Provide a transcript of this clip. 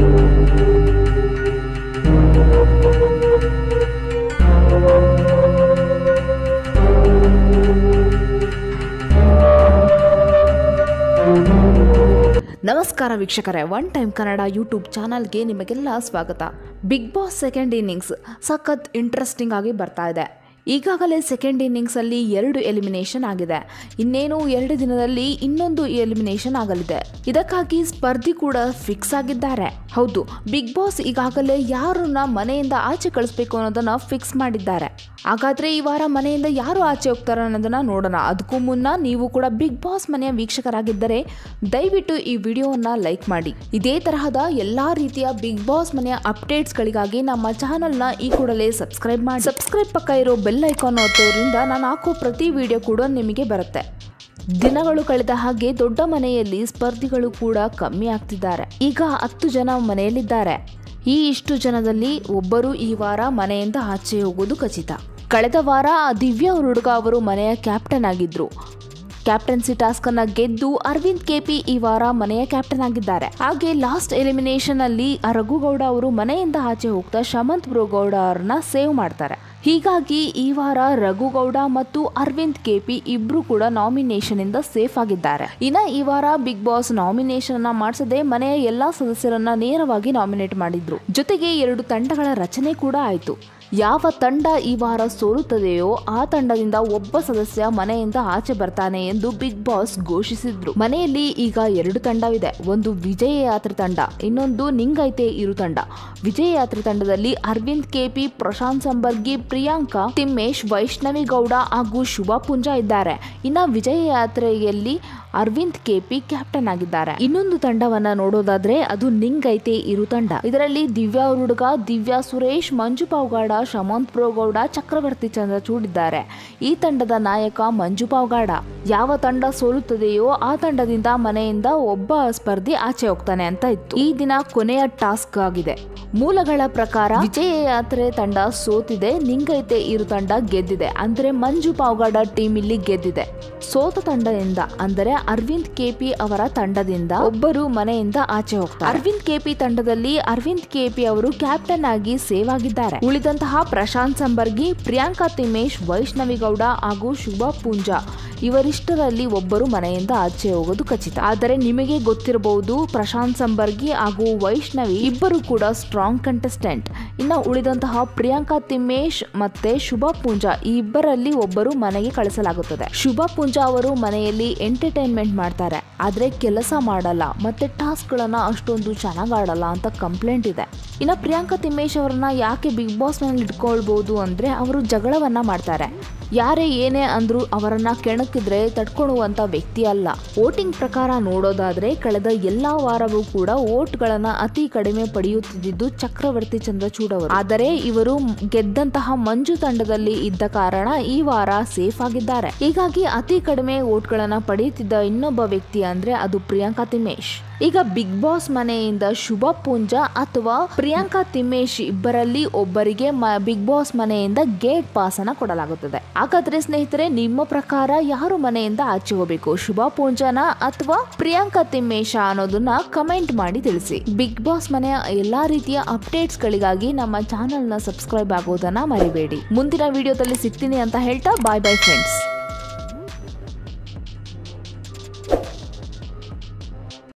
ನಮಸ್ಕಾರ ವೀಕ್ಷಕರೇ one time Kannada YouTube ಚಾನಲ್ಗೆ ನಿಮಗೆಲ್ಲ ಸ್ವಾಗತ ಬಿಗ್ ಬಾಸ್ ಸೆಕೆಂಡ್ ಇನ್ನಿಂಗ್ಸ್ ಸಖತ್ ಇಂಟ್ರೆಸ್ಟಿಂಗ್ ಆಗಿ ಬರ್ತಾ ಇದೆ ಈಗಾಗಲೇ ಸೆಕೆಂಡ್ ಇನ್ನಿಂಗ್ಸಲ್ಲಿ ಎರಡು ಎಲಿಮಿನೇಷನ್ ಆಗಿದೆ ಇನ್ನೇನು ಎರಡು ದಿನದಲ್ಲಿ ಇನ್ನೊಂದು ಎಲಿಮಿನೇಷನ್ ಆಗಲಿದೆ ಇದಕ್ಕಾಗಿ ಸ್ಪರ್ಧಿ ಕೂಡ ಫಿಕ್ಸ್ ಆಗಿದ್ದಾರೆ ಹೌದು ಬಿಗ್ ಬಾಸ್ ಈಗಾಗಲೇ ಯಾರನ್ನ ಮನೆಯಿಂದ ಆಚೆ ಕಳಿಸ್ಬೇಕು ಅನ್ನೋದನ್ನ ಫಿಕ್ಸ್ ಮಾಡಿದ್ದಾರೆ ಹಾಗಾದ್ರೆ ಈ ವಾರ ಮನೆಯಿಂದ ಯಾರು ಆಚೆ ಹೋಗ್ತಾರೆ ಅನ್ನೋದನ್ನ ನೋಡೋಣ ಅದಕ್ಕೂ ಮುನ್ನ ನೀವು ಕೂಡ ಬಿಗ್ ಬಾಸ್ ಮನೆಯ ವೀಕ್ಷಕರಾಗಿದ್ದರೆ ದಯವಿಟ್ಟು ಈ ವಿಡಿಯೋವನ್ನ ಲೈಕ್ ಮಾಡಿ ಇದೇ ತರಹದ ಎಲ್ಲಾ ರೀತಿಯ ಬಿಗ್ ಬಾಸ್ ಮನೆಯ ಅಪ್ಡೇಟ್ಸ್ಗಳಿಗಾಗಿ ನಮ್ಮ ಚಾನೆಲ್ನ ಈ ಕೂಡಲೇ ಸಬ್ಸ್ಕ್ರೈಬ್ ಮಾಡಿ ಸಬ್ಸ್ಕ್ರೈಬ್ ಪಕ್ಕ ಇರೋ ಬೆಲ್ ಐಕಾನ್ ಒತ್ತೋದ್ರಿಂದ ನಾನು ಹಾಕೋ ಪ್ರತಿ ವಿಡಿಯೋ ಕೂಡ ನಿಮಗೆ ಬರುತ್ತೆ ದಿನಗಳು ಕಳೆದ ಹಾಗೆ ದೊಡ್ಡ ಮನೆಯಲ್ಲಿ ಸ್ಪರ್ಧಿಗಳು ಕೂಡ ಕಮ್ಮಿ ಆಗ್ತಿದ್ದಾರೆ ಈಗ ಹತ್ತು ಜನ ಮನೆಯಲ್ಲಿದ್ದಾರೆ ಈ ಇಷ್ಟು ಜನದಲ್ಲಿ ಒಬ್ಬರು ಈ ವಾರ ಮನೆಯಿಂದ ಆಚೆ ಹೋಗೋದು ಖಚಿತ ಕಳೆದ ವಾರ ದಿವ್ಯಾ ಹುಡುಗ ಅವರು ಮನೆಯ ಕ್ಯಾಪ್ಟನ್ ಆಗಿದ್ರು ಕ್ಯಾಪ್ಟನ್ಸಿ ಟಾಸ್ಕ್ ಅನ್ನ ಗೆದ್ದು ಅರವಿಂದ್ ಕೆಪಿ ಈ ವಾರ ಮನೆಯ ಕ್ಯಾಪ್ಟನ್ ಆಗಿದ್ದಾರೆ ಹಾಗೆ ಲಾಸ್ಟ್ ಎಲಿಮಿನೇಷನ್ ಅಲ್ಲಿ ರಘುಗೌಡ ಅವರು ಮನೆಯಿಂದ ಆಚೆ ಹೋಗ್ತಾ ಶಮಂತ್ ಬ್ರೋಗೌಡ ಅವ್ರನ್ನ ಸೇವ್ ಮಾಡ್ತಾರೆ ಹೀಗಾಗಿ ಈ ವಾರ ರಘುಗೌಡ ಮತ್ತು ಅರವಿಂದ್ ಕೆಪಿ ಇಬ್ರು ಕೂಡ ನಾಮಿನೇಷನ್ ಇಂದ ಸೇಫ್ ಆಗಿದ್ದಾರೆ ಇನ್ನ ಈ ವಾರ ಬಿಗ್ ಬಾಸ್ ನಾಮಿನೇಷನ್ ಅನ್ನ ಮಾಡಿಸದೆ ಮನೆಯ ಎಲ್ಲಾ ಸದಸ್ಯರನ್ನ ನೇರವಾಗಿ ನಾಮಿನೇಟ್ ಮಾಡಿದ್ರು ಜೊತೆಗೆ ಎರಡು ತಂಡಗಳ ರಚನೆ ಕೂಡ ಆಯ್ತು ಯಾವ ತಂಡ ಈ ವಾರ ಸೋಲುತ್ತದೆಯೋ ಆ ತಂಡದಿಂದ ಒಬ್ಬ ಸದಸ್ಯ ಮನೆಯಿಂದ ಆಚೆ ಬರ್ತಾನೆ ಎಂದು ಬಿಗ್ ಬಾಸ್ ಘೋಷಿಸಿದ್ರು ಮನೆಯಲ್ಲಿ ಈಗ ಎರಡು ತಂಡವಿದೆ ಒಂದು ವಿಜಯ ಯಾತ್ರೆ ತಂಡ ಇನ್ನೊಂದು ನಿಂಗೈತೆ ಇರು ತಂಡ ವಿಜಯ ಯಾತ್ರೆ ತಂಡದಲ್ಲಿ ಅರವಿಂದ್ ಕೆಪಿ ಪ್ರಶಾಂತ್ ಸಂಬರ್ಗಿ ಪ್ರಿಯಾಂಕಾ ತಿಮ್ಮೇಶ್ ವೈಷ್ಣವಿ ಗೌಡ ಹಾಗೂ ಶುಭ ಪುಂಜ ಇದ್ದಾರೆ ಇನ್ನ ವಿಜಯ ಯಾತ್ರೆಯಲ್ಲಿ ಅರವಿಂದ್ ಕೆಪಿ ಕ್ಯಾಪ್ಟನ್ ಆಗಿದ್ದಾರೆ ಇನ್ನೊಂದು ತಂಡವನ್ನ ನೋಡೋದಾದ್ರೆ ಅದು ನಿಂಗೈತೆ ಇರು ತಂಡ ಇದರಲ್ಲಿ ದಿವ್ಯಾ ಹುಡುಗ ದಿವ್ಯಾ ಸುರೇಶ್ ಮಂಜು ಪಾವ್ಗಾಡ ಶಮಂತ್ ಪ್ರೋಗೌಡ ಚಕ್ರವರ್ತಿ ಚಂದ್ರಚೂಡ್ ಇದ್ದಾರೆ ಈ ತಂಡದ ನಾಯಕ ಮಂಜು ಪಾವ್ಗಾಡ ಯಾವ ತಂಡ ಸೋಲುತ್ತದೆಯೋ ಆ ತಂಡದಿಂದ ಮನೆಯಿಂದ ಒಬ್ಬ ಸ್ಪರ್ಧಿ ಆಚೆ ಹೋಗ್ತಾನೆ ಅಂತ ಇತ್ತು ಈ ದಿನ ಕೊನೆಯ ಟಾಸ್ಕ್ ಆಗಿದೆ ಮೂಲಗಳ ಪ್ರಕಾರ ವಿಜಯ ಯಾತ್ರೆ ತಂಡ ಸೋತಿದೆ ನಿಂಗೈತೆ ಇರು ತಂಡ ಗೆದ್ದಿದೆ ಅಂದ್ರೆ ಮಂಜು ಪಾವ್ಗಾಡ ಟೀಮ್ ಇಲ್ಲಿ ಗೆದ್ದಿದೆ ಸೋತ ತಂಡದಿಂದ ಅಂದರೆ ಅರವಿಂದ್ ಕೆಪಿ ಅವರ ತಂಡದಿಂದ ಒಬ್ಬರು ಮನೆಯಿಂದ ಆಚೆ ಹೋಗ್ತಾರೆ ಅರವಿಂದ್ ಕೆಪಿ ತಂಡದಲ್ಲಿ ಅರವಿಂದ್ ಕೆಪಿ ಅವರು ಕ್ಯಾಪ್ಟನ್ ಆಗಿ ಸೇವ್ ಆಗಿದ್ದಾರೆ ಉಳಿದಂತಹ ಪ್ರಶಾಂತ್ ಸಂಬರ್ಗಿ ಪ್ರಿಯಾಂಕಾ ತಿಮೇಶ್ ವೈಷ್ಣವಿ ಗೌಡ ಹಾಗೂ ಶುಭ ಪೂಂಜಾ ಇವರಿಷ್ಟರಲ್ಲಿ ಒಬ್ಬರು ಮನೆಯಿಂದ ಆಚೆ ಹೋಗೋದು ಖಚಿತ ಆದರೆ ನಿಮಗೆ ಗೊತ್ತಿರಬಹುದು ಪ್ರಶಾಂತ್ ಸಂಬರ್ಗಿ ಹಾಗೂ ವೈಷ್ಣವಿ ಇಬ್ಬರು ಕೂಡ ಸ್ಟ್ರಾಂಗ್ ಕಂಟೆಸ್ಟೆಂಟ್ ಇನ್ನು ಉಳಿದಂತಹ ಪ್ರಿಯಾಂಕಾ ತಿಮ್ಮೇಶ್ ಮತ್ತೆ ಶುಭ ಪೂಂಜಾ ಈ ಇಬ್ಬರಲ್ಲಿ ಒಬ್ಬರು ಮನೆಗೆ ಕಳಿಸಲಾಗುತ್ತದೆ ಶುಭ ಪೂಂಜಾ ಅವರು ಮನೆಯಲ್ಲಿ ಎಂಟರ್ಟೈನ್ಮೆಂಟ್ ಮಾಡ್ತಾರೆ ಆದ್ರೆ ಕೆಲಸ ಮಾಡಲ್ಲ ಮತ್ತೆ ಟಾಸ್ಕ್ ಗಳನ್ನ ಅಷ್ಟೊಂದು ಚೆನ್ನಾಗ್ ಆಡಲ್ಲ ಅಂತ ಕಂಪ್ಲೇಂಟ್ ಇದೆ ಇನ್ನು ಪ್ರಿಯಾಂಕಾ ತಿಮ್ಮೇಶ್ ಅವರನ್ನ ಯಾಕೆ ಬಿಗ್ ಬಾಸ್ ನಲ್ಲಿ ಇಟ್ಕೊಳ್ಬಹುದು ಅಂದ್ರೆ ಅವರು ಜಗಳವನ್ನ ಮಾಡ್ತಾರೆ ಯಾರೇ ಏನೇ ಅಂದ್ರೂ ಅವರನ್ನ ಕೆಣಕಿದ್ರೆ ತಡ್ಕೊಳ್ಳುವಂತ ವ್ಯಕ್ತಿ ಅಲ್ಲ ವೋಟಿಂಗ್ ಪ್ರಕಾರ ನೋಡೋದಾದ್ರೆ ಕಳೆದ ಎಲ್ಲಾ ವಾರವೂ ಕೂಡ ವೋಟ್ಗಳನ್ನ ಅತಿ ಕಡಿಮೆ ಪಡೆಯುತ್ತಿದ್ದು ಚಕ್ರವರ್ತಿ ಚಂದ್ರಚೂಡ್ ಅವರು ಆದರೆ ಇವರು ಗೆದ್ದಂತಹ ಮಂಜು ತಂಡದಲ್ಲಿ ಇದ್ದ ಕಾರಣ ಈ ವಾರ ಸೇಫ್ ಆಗಿದ್ದಾರೆ ಹೀಗಾಗಿ ಅತಿ ಕಡಿಮೆ ವೋಟ್ಗಳನ್ನ ಪಡೆಯುತ್ತಿದ್ದ ಇನ್ನೊಬ್ಬ ವ್ಯಕ್ತಿ ಅಂದ್ರೆ ಅದು ಪ್ರಿಯಾಂಕಾ ತಿಮೇಶ್ ಈಗ ಬಿಗ್ ಬಾಸ್ ಮನೆಯಿಂದ ಶುಭ ಪೂಂಜಾ ಅಥವಾ ಪ್ರಿಯಾಂಕಾ ತಿಮೇಶ್ ಇಬ್ಬರಲ್ಲಿ ಒಬ್ಬರಿಗೆ ಬಿಗ್ ಬಾಸ್ ಮನೆಯಿಂದ ಗೇಟ್ ಪಾಸ್ ಅನ್ನ ಕೊಡಲಾಗುತ್ತದೆ ಹಾಗಾದ್ರೆ ಸ್ನೇಹಿತರೆ ನಿಮ್ಮ ಪ್ರಕಾರ ಯಾರು ಮನೆಯಿಂದ ಆಚೆ ಹೋಗಬೇಕು ಶುಭ ಪೂಂಜಾನ ಅಥವಾ ಪ್ರಿಯಾಂಕಾ ತಿಮ್ಮೇಶ ಅನ್ನೋದನ್ನ ಕಮೆಂಟ್ ಮಾಡಿ ತಿಳಿಸಿ ಬಿಗ್ ಬಾಸ್ ಮನೆಯ ಎಲ್ಲಾ ರೀತಿಯ ಅಪ್ಡೇಟ್ಸ್ ಗಳಿಗಾಗಿ ನಮ್ಮ ಚಾನೆಲ್ ನ ಸಬ್ಸ್ಕ್ರೈಬ್ ಆಗೋದನ್ನ ಮರಿಬೇಡಿ ಮುಂದಿನ ವಿಡಿಯೋದಲ್ಲಿ ಸಿಗ್ತೀನಿ ಅಂತ ಹೇಳ್ತಾ ಬಾಯ್ ಬಾಯ್ ಫ್ರೆಂಡ್ಸ್